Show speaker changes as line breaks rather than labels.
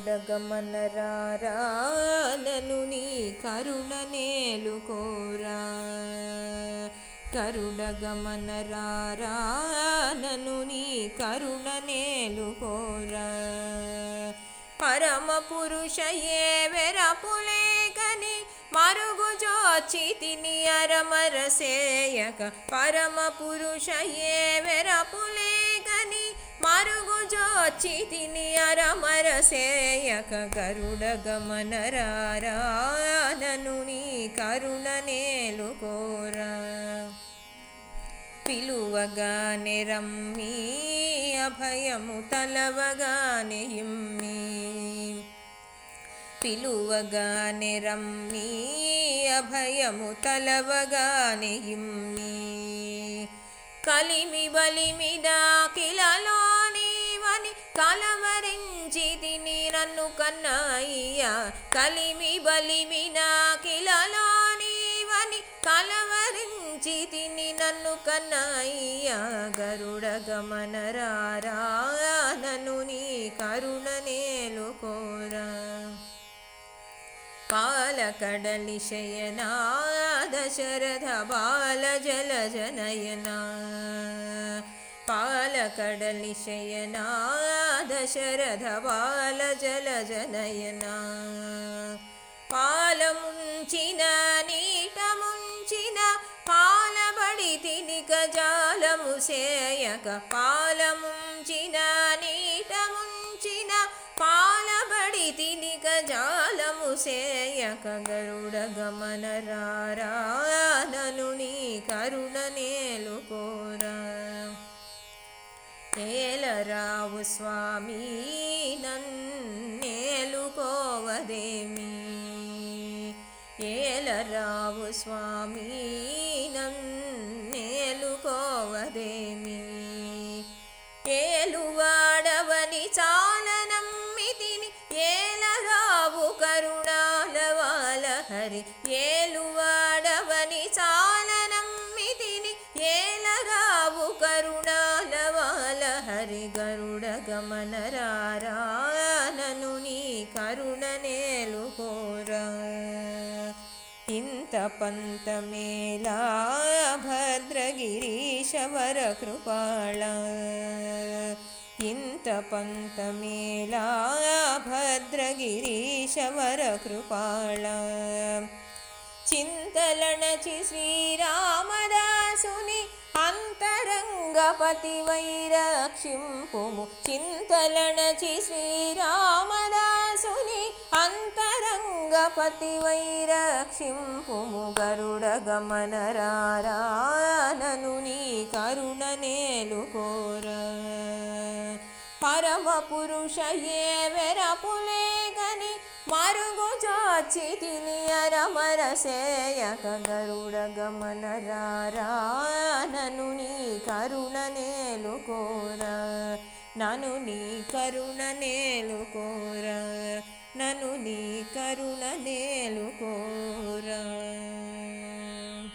గరుడగమనరానను నీ కరుణ నేలుకోరా గరుడగమనరానను నీ కరుణ నేలుకోరా పరమ పురుష ఏ వెరపులేకని మరుగు జోచి తిని అరమరసేయక పరమ పురుష ఏ వెరపులేకని మరుగు జోచి తిని అరమరసేయక గరుడ గమనరానను నీ కరుణ నేలుకోరా పిలువగానే రమ్మి అభయము తలవగానే ఇమ్మి పిలువగానే రమ్మి అభయము తలవగానే ఇమ్మి కలిమి బలిమి దాకిలలోనివని కలవరించి తిని నన్ను కన్నయ్యా కలిమి బలిమి నాకిలలోనివని కలవరించి తిని నన్ను కన్నయ్యా గరుడ గమనరానను నీ కరుణ నేలుకోరా పాలకడలి శయనా దశరథ బాల జల జనయనా పాలకడలి శయనా దశరథ బాల జల జనయనా పాలముంచిన నీట ముంచిన పాలబడి తినిక జాలము సేయక పాలముంచిన నీట ముంచిన పాలబడి తినిక జాలము సేయక గరుడ గమన రానను నీ కరుణ నేలుకోరా ఏలరావు స్వామి నన్నేలుకోవదేమి ఏలరావు స్వామి నన్నేలుకోవదేమి ఏలువాడవని చాలనమ్మితిని ఏలరావు కరుణాలవాల హరి ఏలువాడవని చాలనమ్మితిని ఏలరావు కరుణాలవాల హరి గరుడ గమన రానను నీ కరుణ నేలుకోరా ఇంత పంతమేలా భద్రగిరీశవర కృపాళ ఇంత పంతమేలా భద్రగిరీశవర కృపాళ చింతలణచి శ్రీరామదాసుని అంతరంగపతి వైరక్షింపుము చింతలణచి శ్రీరామదాసుని అంతరంగపతి వైరక్షింపుము గరుడ గమన రానను నీ కరుణ నేలుకోరా పరమ పురుష ఏ వెరపులేగని మరుగు చాచి తిని అరమరసేయక గరుడ గమన రానను నీ కరుణ నేలుకోరా నను నీ కరుణ నేలుకోరా నను నీ కరుణ నేలుకోరా